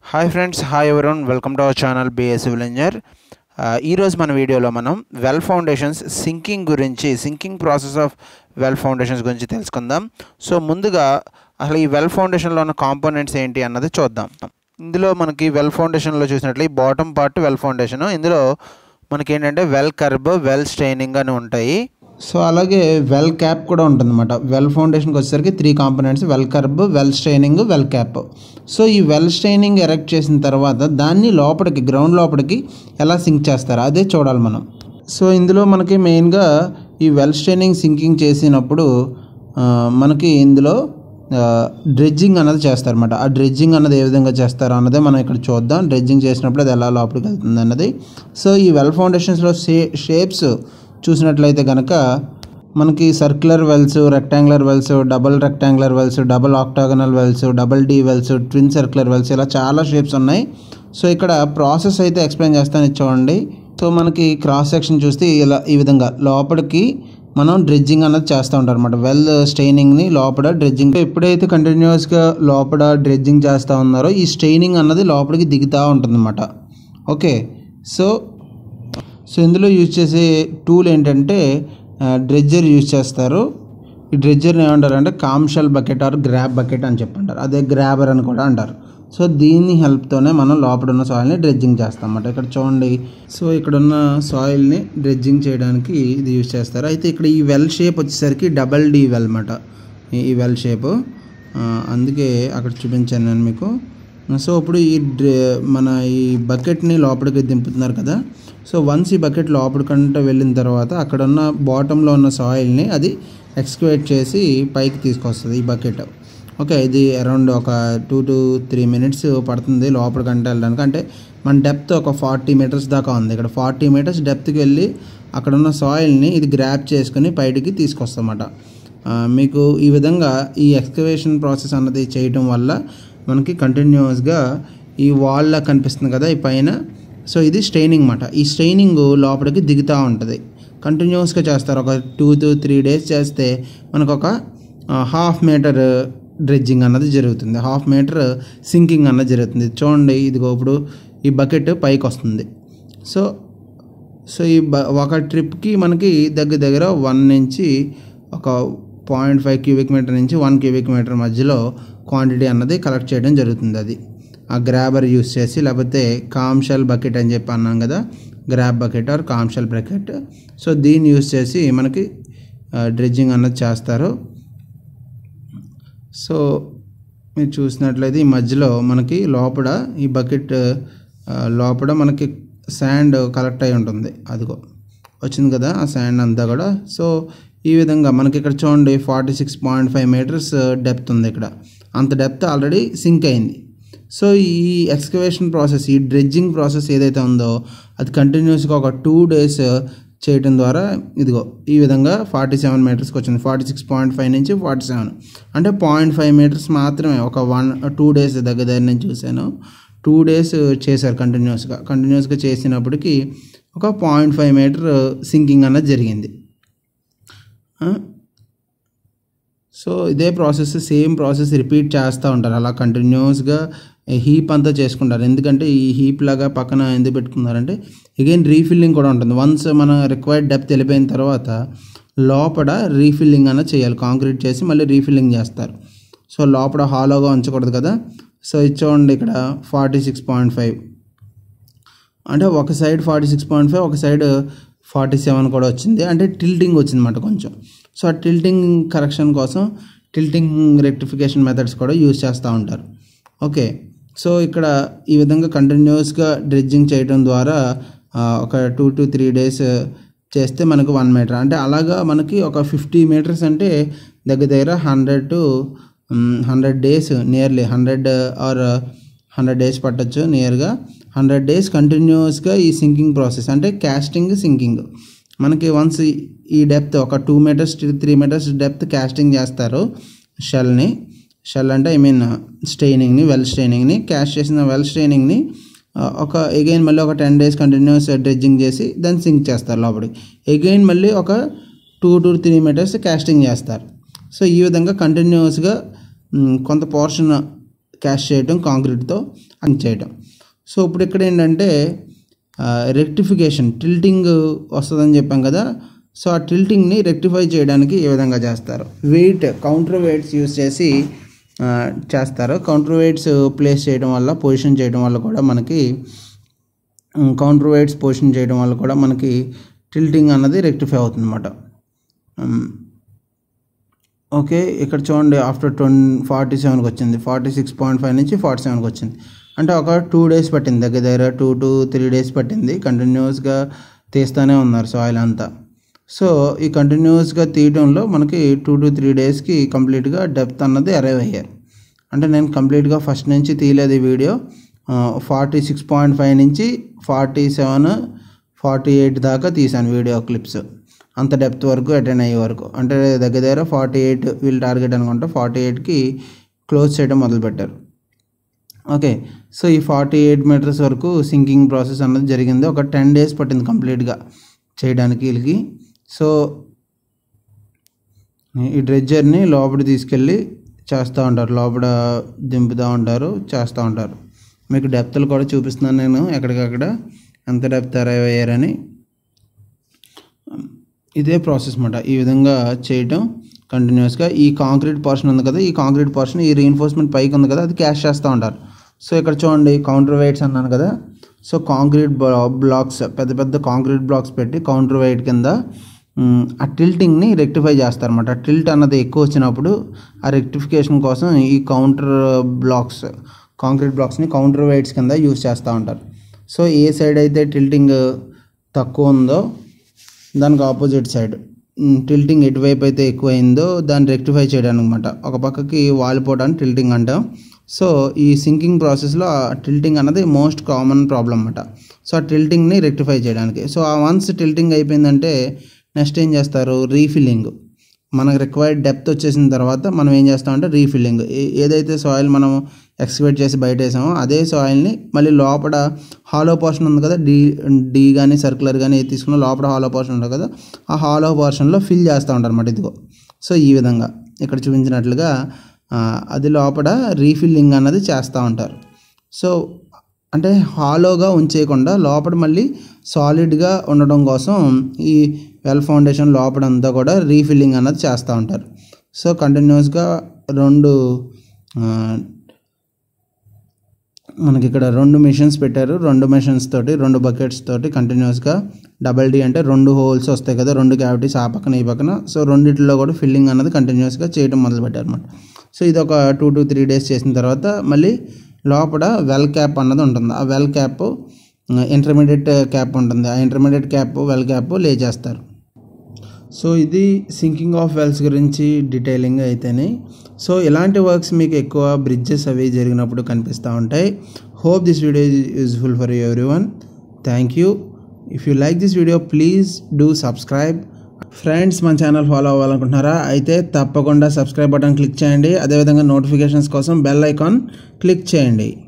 Hi friends hi everyone welcome to our channel BS civil engineer ఈరోజు మన వీడియోలో మనం వెల్ ఫౌండేషన్స్ సింకింగ్ గురించి sinking process of well foundations గురించి తెలుసుకుందాం సో ముందుగా అసలు ఈ వెల్ ఫౌండేషన్లో ఉన్న కాంపోనెంట్స్ ఏంటి అన్నది చూద్దాం ఇందులో మనకి వెల్ ఫౌండేషన్లో చూసినట్లు ఈ బాటమ్ పార్ట్ వెల్ ఫౌండేషన్ ఇందులో మనకి ఏంటంటే వెల్ కర్బ్ వెల్ స్ట్రైనింగ్ అని ఉంటాయి సో అలాగే వెల్ క్యాప్ కూడా ఉంటుందన్నమాట వెల్ ఫౌండేషన్కి వచ్చేసరికి three components well curb well steining well cap so ఈ వెల్ స్ట్రైనింగ్ ఎరెక్ట్ చేసిన తర్వాత దాన్ని లోపలికి గ్రౌండ్ లోపలికి ఎలా సింక్ చేస్తారు అదే చూడాలి మనం సో ఇందులో మనకి మెయిన్గా ఈ వెల్ స్ట్రైనింగ్ సింకింగ్ చేసినప్పుడు ఆ, మనకి ఇందులో డ్రెడ్జింగ్ అన్నది చేస్తారన్నమాట ఆ డ్రెడ్జింగ్ అన్నది ఏ విధంగా చేస్తారో అన్నదే మనం ఇక్కడ చూద్దాం డ్రెడ్జింగ్ చేసినప్పుడు అది ఎలా లోపలికి వెళ్తుంది అన్నది సో ఈ వెల్ ఫౌండేషన్స్లో షే షేప్స్ చూసినట్లయితే కనుక మనకి circular wells rectangular wells double rectangular wells double octagonal wells double D wells twin circular wells ఇలా చాలా షేప్స్ ఉన్నాయి సో ఇక్కడ ప్రాసెస్ అయితే ఎక్స్ప్లెయిన్ చేస్తాను ఇది చూడండి సో మనకి క్రాస్ సెక్షన్ చూస్తే ఇలా ఈ విధంగా లోపలికి మనం డ్రెడ్జింగ్ అన్నది చేస్తూ ఉంటారు అనమాట వెల్ స్టెయినింగ్ని లోపల డ్రెడ్జింగ్ ఎప్పుడైతే కంటిన్యూస్గా లోపల డ్రెడ్జింగ్ చేస్తూ ఉన్నారో ఈ స్టెయినింగ్ అన్నది లోపలికి దిగుతూ ఉంటుందన్నమాట ఓకే సో సో ఇందులో యూజ్ చేసే టూల్ ఏంటంటే డ్రెడ్జర్ యూజ్ చేస్తారు ఈ డ్రెడ్జర్ని ఏమంటారు అంటే clamshell bucket or grab bucket అని చెప్పంటారు అదే గ్రాబర్ అని కూడా అంటారు సో దీని హెల్ప్తోనే మనం లోపల ఉన్న సాయిల్ని డ్రెడ్జింగ్ చేస్తాం అన్నమాట ఇక్కడ చూడండి సో ఇక్కడ ఉన్న సాయిల్ని డ్రెడ్జింగ్ చేయడానికి ఇది యూజ్ చేస్తారు అయితే ఇక్కడ ఈ వెల్ షేప్ వచ్చేసరికి డబల్ డి వెల్ అనమాట ఈ వెల్ షేప్ అందుకే అక్కడ చూపించాను నేను మీకు సో ఇప్పుడు ఈ డ్ర- మన ఈ బకెట్ని లోపలికి దింపుతున్నారు కదా సో వన్స్ ఈ బకెట్ లోపలికంటే వెళ్ళిన తర్వాత అక్కడ ఉన్న బాటంలో ఉన్న సాయిల్ని అది ఎక్స్క్వేట్ చేసి పైకి తీసుకొస్తుంది ఈ బకెట్ ఓకే ఇది అరౌండ్ ఒక టూ టు త్రీ మినిట్స్ పడుతుంది లోపలికంటే వెళ్ళడానికి అంటే మన డెప్త్ ఒక ఫార్టీ మీటర్స్ దాకా ఉంది ఇక్కడ ఫార్టీ మీటర్స్ డెప్త్కి వెళ్ళి అక్కడ ఉన్న సాయిల్ని ఇది గ్రాప్ చేసుకుని బయటికి తీసుకొస్తామన్నమాట ఆ, మీకు ఈ విధంగా ఈ ఎక్స్కవేషన్ ప్రాసెస్ అన్నది చేయటం వల్ల మనకి కంటిన్యూస్గా ఈ వాల్లా కనిపిస్తుంది కదా ఈ పైన సో ఇది స్ట్రైనింగ్ మాట ఈ స్ట్రైనింగ్ లోపలికి దిగుతూ ఉంటుంది కంటిన్యూస్గా చేస్తారు ఒక టూ టు త్రీ డేస్ చేస్తే మనకు ఒక హాఫ్ మీటర్ డ్రెడ్జింగ్ అన్నది జరుగుతుంది హాఫ్ మీటర్ సింకింగ్ అన్నది జరుగుతుంది చూడండి ఇదిగో ఇప్పుడు ఈ బకెట్ పైకి వస్తుంది సో సో ఈ బ ఒక ట్రిప్కి మనకి దగ్గర దగ్గర వన్ నుంచి ఒక పాయింట్ ఫైవ్ క్యూబిక్ మీటర్ నుంచి వన్ క్యూబిక్ మీటర్ మధ్యలో క్వాంటిటీ అన్నది కలెక్ట్ చేయడం జరుగుతుంది అది ఆ గ్రాబర్ యూస్ చేసి లేకపోతే కామ్షల్ బకెట్ అని చెప్పి అన్నాం కదా grab bucket or clamshell bucket so దీన్ని యూస్ చేసి మనకి డ్రెడ్జింగ్ అన్నది చేస్తారు సో మీరు చూసినట్లయితే ఈ మధ్యలో మనకి లోపల ఈ బకెట్ ఆ, లోపల మనకి శాండ్ కలెక్ట్ అయి ఉంటుంది అదిగో వచ్చింది కదా ఆ శాండ్ అంతా కూడా సో ఈ విధంగా మనకి ఇక్కడ చూడండి forty six point five metres depth ఉంది ఇక్కడ అంత డెప్త్ ఆల్రెడీ సింక్ అయింది సో ఈ ఎక్స్కవేషన్ ప్రాసెస్ ఈ డ్రెడ్జింగ్ ప్రాసెస్ ఏదైతే ఉందో అది కంటిన్యూస్గా ఒక టూ డేస్ చేయటం ద్వారా ఇదిగో ఈ విధంగా ఫార్టీ సెవెన్ మీటర్స్కి వచ్చింది ఫార్టీ సిక్స్ పాయింట్ ఫైవ్ నుంచి ఫార్టీ సెవెన్ అంటే పాయింట్ ఫైవ్ మీటర్స్ మాత్రమే ఒక వన్ టూ డేస్ దగ్గర దగ్గర నేను చూశాను టూ డేస్ చేశారు కంటిన్యూస్గా కంటిన్యూస్గా చేసినప్పటికీ ఒక పాయింట్ ఫైవ్ మీటర్ సింకింగ్ అన్నది జరిగింది ఆ? సో ఇదే ప్రాసెస్ సేమ్ ప్రాసెస్ రిపీట్ చేస్తూ ఉంటారు అలా కంటిన్యూస్గా హీప్ అంతా చేసుకుంటారు ఎందుకంటే ఈ హీప్ లాగా పక్కన ఎందుకు పెట్టుకున్నారంటే అగైన్ రీఫిల్లింగ్ కూడా ఉంటుంది వన్స్ మన రిక్వైర్డ్ డెప్త్ వెళ్ళిపోయిన తర్వాత లోపల రీఫిల్లింగ్ అన్న చేయాలి కాంక్రీట్ చేసి మళ్ళీ రీఫిల్లింగ్ చేస్తారు సో లోపల హాలోగా ఉంచకూడదు కదా సో ఇది చూడండి ఇక్కడ ఫార్టీ సిక్స్ పాయింట్ ఫైవ్ అంటే ఒక side forty six point five ఒక సైడ్ ఫార్టీ సెవెన్ కూడా వచ్చింది అంటే టిల్టింగ్ వచ్చిందన్నమాట కొంచెం సో ఆ టిల్టింగ్ కరెక్షన్ కోసం టిల్టింగ్ రెక్టిఫికేషన్ మెథడ్స్ కూడా యూజ్ చేస్తూ ఉంటారు ఓకే సో ఇక్కడ ఈ విధంగా కంటిన్యూస్గా డ్రెడ్జింగ్ చేయడం ద్వారా ఆ, ఒక టూ టు త్రీ డేస్ చేస్తే మనకు వన్ మీటర్ అంటే అలాగా మనకి ఒక ఫిఫ్టీ మీటర్స్ అంటే దగ్గర దగ్గర hundred to hundred days nearly hundred or hundred days పట్టచ్చు నియర్గా హండ్రెడ్ డేస్ కంటిన్యూస్గా ఈ సింకింగ్ ప్రాసెస్ అంటే క్యాస్టింగ్ సింకింగ్ మనకి వన్స్ ఈ డెప్త్ ఒక two metres three metres depth casting చేస్తారు షెల్ని షెల్ అంటే ఐ మీన్ స్టెయినింగ్ని వెల్ స్టెయినింగ్ని క్యాస్ట్ చేసిన వెల్ స్టెయినింగ్ని ఒక ఎగైన్ మళ్ళీ ఒక టెన్ డేస్ కంటిన్యూస్ డ్రెడ్జింగ్ చేసి దాన్ని సింక్ చేస్తారు లోపలికి ఎగైన్ మళ్ళీ ఒక two to three metres casting చేస్తారు సో ఈ విధంగా కంటిన్యూస్గా కొంత పోర్షన్ క్యాష్ చేయటం కాంక్రీట్తో అని చేయటం సో ఇప్పుడు ఇక్కడ ఏంటంటే రెక్టిఫికేషన్ టిల్టింగ్ వస్తుందని చెప్పాం కదా సో ఆ టిల్టింగ్ని రెక్టిఫై చేయడానికి ఏ విధంగా చేస్తారు వెయిట్ కౌంటర్ వెయిట్స్ యూస్ చేసి ఆ, చేస్తారు కౌంటర్ వెయిట్స్ ప్లేస్ చేయడం వల్ల పొజిషన్ చేయడం వల్ల కూడా మనకి కౌంటర్ వెయిట్స్ పొజిషన్ చేయడం వల్ల కూడా మనకి టిల్టింగ్ అన్నది రెక్టిఫై అవుతుంది అనమాట ఓకే ఇక్కడ చూడండి ఆఫ్టర్ ట్వంటీ ఫార్టీ సెవెన్కి వచ్చింది ఫార్టీ సిక్స్ పాయింట్ ఫైవ్ నుంచి ఫార్టీ సెవెన్కి వచ్చింది అంటే ఒక టూ డేస్ పట్టింది దగ్గర దగ్గర టూ టు త్రీ డేస్ పట్టింది కంటిన్యూస్గా తీస్తూనే ఉన్నారు సాయిల్ అంతా సో ఈ కంటిన్యూస్గా తీయడంలో మనకి టూ టు త్రీ డేస్కి కంప్లీట్గా డెప్త్ అన్నది అరైవ్ అయ్యారు అంటే నేను కంప్లీట్గా ఫస్ట్ నుంచి తీయలేదు ఈ video forty six point five నుంచి ఫార్టీ సెవెన్ ఫార్టీ ఎయిట్ దాకా తీసాను వీడియో క్లిప్స్ అంత డెప్త్ వరకు అటెండ్ అయ్యే వరకు అంటే దగ్గర దగ్గర ఫార్టీ ఎయిట్ వీళ్ళు టార్గెట్ అనుకుంటా ఫార్టీ ఎయిట్కి క్లోజ్ చేయడం మొదలుపెట్టారు ఓకే సో ఈ ఫార్టీ ఎయిట్ మీటర్స్ వరకు సింకింగ్ ప్రాసెస్ అన్నది జరిగింది ఒక టెన్ డేస్ పట్టింది కంప్లీట్గా చేయడానికి వీళ్ళకి సో ఈ డ్రెడ్జర్ని లోపల తీసుకెళ్ళి చేస్తూ ఉంటారు లోపల దింపుతూ ఉంటారు చేస్తూ ఉంటారు మీకు డెప్త్లు కూడా చూపిస్తున్నాను నేను ఎక్కడికక్కడ ఎంత డెప్త్ అరైవ్ అయ్యారని ఇదే ప్రాసెస్ అనమాట ఈ విధంగా చేయటం కంటిన్యూస్గా ఈ కాంక్రీట్ పోర్షన్ ఉంది కదా ఈ కాంక్రీట్ పోర్షన్ ఈ రీఎన్ఫోర్స్మెంట్ పైకి ఉంది కదా అది క్యాష్ చేస్తూ ఉంటారు సో ఇక్కడ చూడండి కౌంటర్ వెయిట్స్ అన్నాను కదా సో కాంక్రీట్ బ్లాక్స్ పెద్ద పెద్ద కాంక్రీట్ బ్లాక్స్ పెట్టి కౌంటర్ వెయిట్ కింద మ్, ఆ టిల్టింగ్ని రెక్టిఫై చేస్తారన్నమాట టిల్ట్ అన్నది ఎక్కువ వచ్చినప్పుడు ఆ రెక్టిఫికేషన్ కోసం ఈ కౌంటర్ బ్లాక్స్ కాంక్రీట్ బ్లాక్స్ని కౌంటర్ వెయిట్స్ కింద యూస్ చేస్తూ ఉంటారు సో ఏ సైడ్ అయితే టిల్టింగ్ తక్కువ ఉందో దానికి ఆపోజిట్ సైడ్ టిల్టింగ్ ఎటువైపు అయితే ఎక్కువ అయిందో దాన్ని రెక్టిఫై చేయడానికి అనమాట ఒక పక్కకి వాలిపోవడానికి టిల్టింగ్ అంటాం సో ఈ సింకింగ్ ప్రాసెస్లో ఆ టిల్టింగ్ అన్నది మోస్ట్ కామన్ ప్రాబ్లం అనమాట సో ఆ టిల్టింగ్ని రెక్టిఫై చేయడానికి సో ఆ వన్స్ టిల్టింగ్ అయిపోయిందంటే నెక్స్ట్ ఏం చేస్తారు రీఫిల్లింగ్ మనకు రిక్వైర్డ్ డెప్త్ వచ్చేసిన తర్వాత మనం ఏం చేస్తామంటే రీఫిల్లింగ్ ఏ- ఏదైతే సాయిల్ మనం ఎక్స్కవేట్ చేసి బయట వేసామో అదే సాయిల్ని మళ్ళీ లోపల హాలో పోర్షన్ ఉంది కదా డీ డీ కానీ సర్కులర్ కానీ ఏది తీసుకున్నా లోపల హాలో పోర్షన్ ఉంటుంది కదా ఆ హాలో పోర్షన్లో ఫిల్ చేస్తూ ఉంటారు అన్నమాట ఇదిగో సో ఈ విధంగా ఇక్కడ చూపించినట్లుగా ఆ, అది లోపల రీఫిల్లింగ్ అన్నది చేస్తూ ఉంటారు సో అంటే హాలోగా ఉంచేయకుండా లోపల మళ్ళీ సాలిడ్గా ఉండడం కోసం ఈ వెల్ ఫౌండేషన్ లోపలంతా కూడా రీఫిల్లింగ్ అన్నది చేస్తూ ఉంటారు సో కంటిన్యూస్గా రెండు ఆ, మనకి ఇక్కడ రెండు మిషన్స్ పెట్టారు రెండు మిషన్స్ తోటి రెండు బకెట్స్ తోటి కంటిన్యూస్గా డబల్ డి అంటే రెండు హోల్స్ వస్తాయి కదా రెండు క్యావిటీస్ ఆ పక్కన ఈ పక్కన సో రెండిట్లో కూడా ఫిల్లింగ్ అన్నది కంటిన్యూస్గా చేయడం మొదలు పెట్టారు అనమాట సో ఇది ఒక టూ టు త్రీ డేస్ చేసిన తర్వాత మళ్ళీ లోపల వెల్ క్యాప్ అన్నది ఉంటుంది ఆ వెల్ క్యాప్ ఇంటర్మీడియట్ క్యాప్ ఉంటుంది ఆ ఇంటర్మీడియట్ క్యాప్ వెల్ క్యాప్ లే చేస్తారు సో ఇది సింకింగ్ ఆఫ్ వెల్స్ గురించి డీటెయిలింగ్ అయితేనే సో ఇలాంటి వర్క్స్ మీకు ఎక్కువ బ్రిడ్జెస్ అవి జరిగినప్పుడు కనిపిస్తూ ఉంటాయి hope this video is useful for everyone thank you if you like this video please do subscribe friends మన ఛానల్ ఫాలో అవ్వాలనుకుంటున్నారా అయితే తప్పకుండా సబ్స్క్రైబ్ బటన్ క్లిక్ చేయండి అదేవిధంగా నోటిఫికేషన్స్ కోసం బెల్ ఐకాన్ క్లిక్ చేయండి